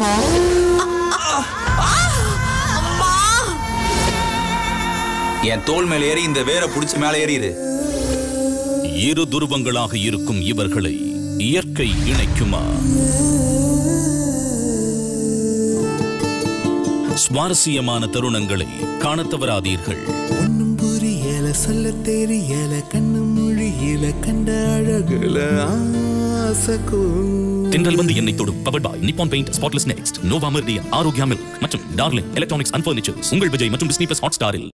என் தோல் மேல ஏறி இந்த வேரை புடிச்சு மேல ஏறிடு இரு துருவங்களாக இருக்கும் இவர்களை இயற்கை இணைக்குமா சுவாரஸ்யமான தருணங்களை காணத் தவறாதீர்கள் ஒண்ணும் புரியல சொல்ல தெரியல கண்ணு மொழியில கண்ட அழகுல ஆசை தென்றல் வந்து என்னை தொடும் power boy Nippon paint spotless next Nova meridian Arokya milk மற்றும் டார்லிங் எலக்ட்ரானிக்ஸ் அண்ட் ஃபர்னிச்சர்ஸ் உங்கள் விஜய் மற்றும் டிஸ்னி பிளஸ் ஹாட் ஸ்டாரில்